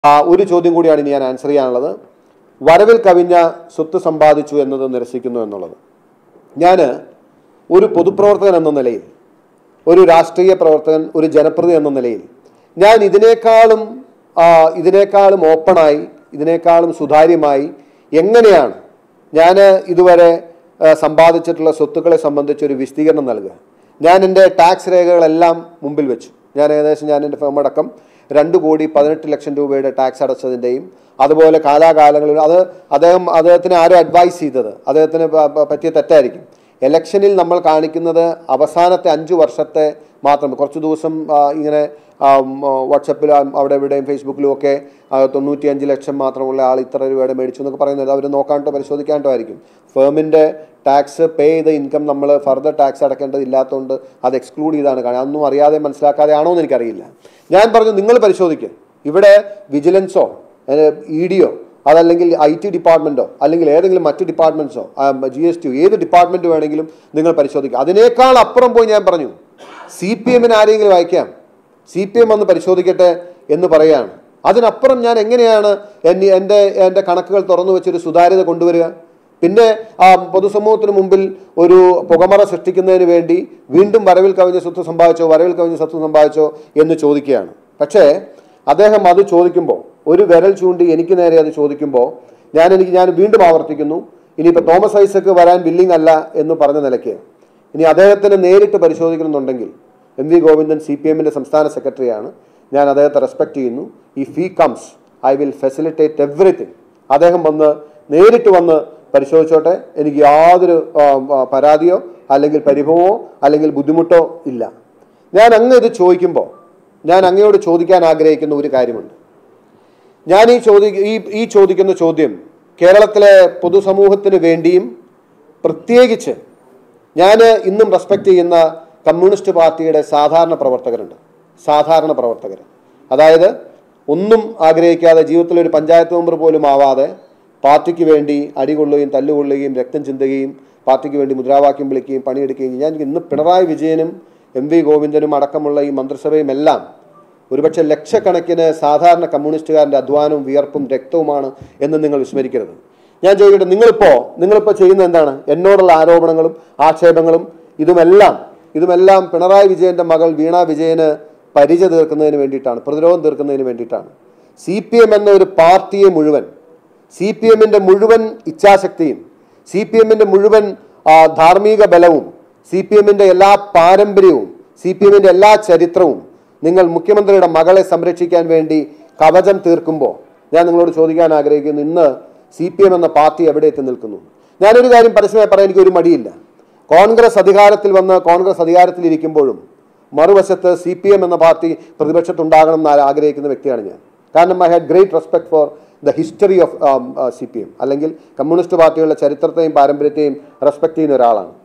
ആ, ഒരു ചോദ്യം കൂടിയാണ് ഇനി ഞാൻ ആൻസർ ചെയ്യാനുള്ളത് വരവിൽ കവിഞ്ഞ സ്വത്ത് സമ്പാദിച്ചു എന്നത് നിരസിക്കുന്നു എന്നുള്ളത് ഞാൻ ഒരു പൊതുപ്രവർത്തകൻ എന്ന നിലയിൽ ഒരു രാഷ്ട്രീയ പ്രവർത്തകൻ ഒരു ജനപ്രതി എന്ന നിലയിൽ ഞാൻ ഇതിനേക്കാളും ആ, ഇതിനേക്കാളും ഓപ്പണായി ഇതിനേക്കാളും സുതാര്യമായി എങ്ങനെയാണ് ഞാൻ ഇതുവരെ ആ, സമ്പാദിച്ചിട്ടുള്ള സ്വത്തുക്കളെ സംബന്ധിച്ച് ഒരു വിശദീകരണം നൽകുക ഞാൻ എൻ്റെ ടാക്സ് രേഖകളെല്ലാം മുമ്പിൽ വെച്ചു ഞാൻ ഏകദേശം ഞാൻ എൻ്റെ ഫേം അടക്കം രണ്ട് കോടി പതിനെട്ട് ലക്ഷം രൂപയുടെ ടാക്സ് അടച്ചതിൻ്റെയും അതുപോലെ കാലാകാലങ്ങളിൽ അത് അദ്ദേഹം അദ്ദേഹത്തിന് ആരും അഡ്വൈസ് ചെയ്തത് അദ്ദേഹത്തിന് പ- പ- പറ്റിയ തെറ്റായിരിക്കും ഇലക്ഷനിൽ നമ്മൾ കാണിക്കുന്നത് അവസാനത്തെ അഞ്ച് വർഷത്തെ മാത്രം കുറച്ച് ദിവസം ആ, ഇങ്ങനെ വാട്സപ്പിലും അവിടെ എവിടെയും ഫേസ്ബുക്കിലും ഒക്കെ ആ, തൊണ്ണൂറ്റിയഞ്ച് ലക്ഷം മാത്രമുള്ള ആൾ ഇത്ര രൂപയുടെ മേടിച്ചു എന്നൊക്കെ പറയുന്നത് അവർ നോക്കാണ്ടോ പരിശോധിക്കാണ്ടോ ആയിരിക്കും ഫേമിൻ്റെ ടാക്സ് പേ ചെയ്ത ഇൻകം നമ്മൾ ഫർദർ ടാക്സ് അടക്കേണ്ടതില്ലാത്തതുകൊണ്ട് അത് എക്സ്ക്ലൂഡ് ചെയ്താണ് കാണുക അതൊന്നും അറിയാതെ മനസ്സിലാക്കാതെ ആണോ എന്ന് എനിക്കറിയില്ല ഞാൻ പറഞ്ഞു നിങ്ങൾ പരിശോധിക്കുക ഇവിടെ വിജിലൻസോ ഇ ഡിയോ അതല്ലെങ്കിൽ ഐ ടി ഡിപ്പാർട്ട്മെൻറ്റോ അല്ലെങ്കിൽ ഏതെങ്കിലും മറ്റ് ഡിപ്പാർട്ട്മെൻറ്റ്സോ ജി എസ് ടി ഏത് ഡിപ്പാർട്ട്മെൻറ്റ് വേണമെങ്കിലും നിങ്ങൾ പരിശോധിക്കുക അതിനേക്കാൾ അപ്പുറം പോയി ഞാൻ പറഞ്ഞു സി പി എമ്മിന് ആരെങ്കിലും അയക്കാം സി പി എം വന്ന് പരിശോധിക്കട്ടെ എന്ന് പറയുകയാണ് അതിനപ്പുറം ഞാൻ എങ്ങനെയാണ് എന്നെ എൻ്റെ എൻ്റെ കണക്കുകൾ തുറന്നു വെച്ചൊരു സുതാര്യത കൊണ്ടുവരിക പിന്നെ ആ പൊതുസമൂഹത്തിന് മുമ്പിൽ ഒരു പുകമറ സൃഷ്ടിക്കുന്നതിന് വേണ്ടി വീണ്ടും വരവിൽ കവിഞ്ഞ സ്വത്ത് സമ്പാദിച്ചോ വരവിൽ കവിഞ്ഞ സ്വത്ത് സമ്പാദിച്ചോ എന്ന് ചോദിക്കുകയാണ് പക്ഷേ അദ്ദേഹം അത് ചോദിക്കുമ്പോൾ ഒരു വിരൽ ചൂണ്ടി എനിക്ക് നേരെ അത് ചോദിക്കുമ്പോൾ ഞാൻ എനിക്ക് ഞാൻ വീണ്ടും ആവർത്തിക്കുന്നു ഇനിയിപ്പോൾ തോമസ് ഐസക്ക് വരാൻ വില്ലിംഗ് അല്ല എന്ന് പറഞ്ഞ നിലയ്ക്ക് ഇനി അദ്ദേഹത്തിന് നേരിട്ട് പരിശോധിക്കണമെന്നുണ്ടെങ്കിൽ M V Govindan C P എമ്മിൻ്റെ സംസ്ഥാന സെക്രട്ടറിയാണ് ഞാൻ അദ്ദേഹത്തെ റെസ്പെക്ട് ചെയ്യുന്നു if he comes I will facilitate everything അദ്ദേഹം വന്ന് നേരിട്ട് വന്ന് പരിശോധിച്ചോട്ടെ എനിക്ക് യാതൊരു ആ, ആ, പരാതിയോ അല്ലെങ്കിൽ പരിഭവമോ അല്ലെങ്കിൽ ബുദ്ധിമുട്ടോ ഇല്ല ഞാൻ അങ്ങ് ഇത് ചോദിക്കുമ്പോൾ ഞാൻ അങ്ങയോട് ചോദിക്കാൻ ആഗ്രഹിക്കുന്ന ഒരു കാര്യമുണ്ട് ഞാൻ ഈ ചോദി ഈ ഈ ചോദിക്കുന്ന ചോദ്യം കേരളത്തിലെ പൊതുസമൂഹത്തിന് വേണ്ടിയും പ്രത്യേകിച്ച് ഞാൻ ഇന്നും റെസ്പെക്ട് ചെയ്യുന്ന കമ്മ്യൂണിസ്റ്റ് പാർട്ടിയുടെ സാധാരണ പ്രവർത്തകരുണ്ട് സാധാരണ പ്രവർത്തകർ അതായത് ഒന്നും ആഗ്രഹിക്കാതെ ജീവിതത്തിൽ ഒരു പഞ്ചായത്ത് മെമ്പർ പോലും ആവാതെ പാർട്ടിക്ക് വേണ്ടി അടികൊള്ളുകയും തല്ലുകൊള്ളുകയും രക്തം ചിന്തുകയും പാർട്ടിക്ക് വേണ്ടി മുദ്രാവാക്യം വിളിക്കുകയും പണിയെടുക്കുകയും ചെയ്യും. ഞാൻ ഇന്ന് പിണറായി വിജയനും എം വി ഗോവിന്ദനും അടക്കമുള്ള ഈ മന്ത്രിസഭയും എല്ലാം ഒരുപക്ഷെ ലക്ഷക്കണക്കിന് സാധാരണ കമ്മ്യൂണിസ്റ്റുകാരൻ്റെ അധ്വാനവും വിയർപ്പും രക്തവുമാണ് എന്ന് നിങ്ങൾ വിസ്മരിക്കരുത് ഞാൻ ചോദിക്കട്ടെ നിങ്ങളിപ്പോൾ നിങ്ങളിപ്പോൾ ചെയ്യുന്നത് എന്താണ് എന്നോടുള്ള ആരോപണങ്ങളും ആക്ഷേപങ്ങളും ഇതുമെല്ലാം ഇതുമെല്ലാം പിണറായി വിജയൻ്റെ മകൾ വീണ വിജയന് പരിചയ തീർക്കുന്നതിന് വേണ്ടിയിട്ടാണ് പ്രതിരോധം തീർക്കുന്നതിന് വേണ്ടിയിട്ടാണ് സി പി എം എന്ന ഒരു പാർട്ടിയെ മുഴുവൻ സി പി എമ്മിൻ്റെ മുഴുവൻ ഇച്ഛാശക്തിയും സി പി എമ്മിൻ്റെ മുഴുവൻ ആ, ധാർമ്മിക ബലവും സി പി എമ്മിൻ്റെ എല്ലാ പാരമ്പര്യവും സി പി എമ്മിൻ്റെ എല്ലാ ചരിത്രവും നിങ്ങൾ മുഖ്യമന്ത്രിയുടെ മകളെ സംരക്ഷിക്കാൻ വേണ്ടി കവചം തീർക്കുമ്പോൾ ഞാൻ നിങ്ങളോട് ചോദിക്കാൻ ആഗ്രഹിക്കുന്നു ഇന്ന് സി പി എം എന്ന പാർട്ടി എവിടെ എത്തി നിൽക്കുന്നു ഞാനൊരു കാര്യം പരസ്യമായി പറയാൻ എനിക്ക് ഒരു മടിയില്ല കോൺഗ്രസ് അധികാരത്തിൽ വന്ന് കോൺഗ്രസ് അധികാരത്തിലിരിക്കുമ്പോഴും മറുവശത്ത് സി പി എം എന്ന പാർട്ടി പ്രതിപക്ഷത്തുണ്ടാകണം എന്ന് ആഗ്രഹിക്കുന്ന വ്യക്തിയാണ് ഞാൻ കാരണം I had great respect for the history of C P M അല്ലെങ്കിൽ കമ്മ്യൂണിസ്റ്റ് പാർട്ടികളുടെ ചരിത്രത്തെയും പാരമ്പര്യത്തെയും റെസ്പെക്ട് ചെയ്യുന്ന ഒരാളാണ്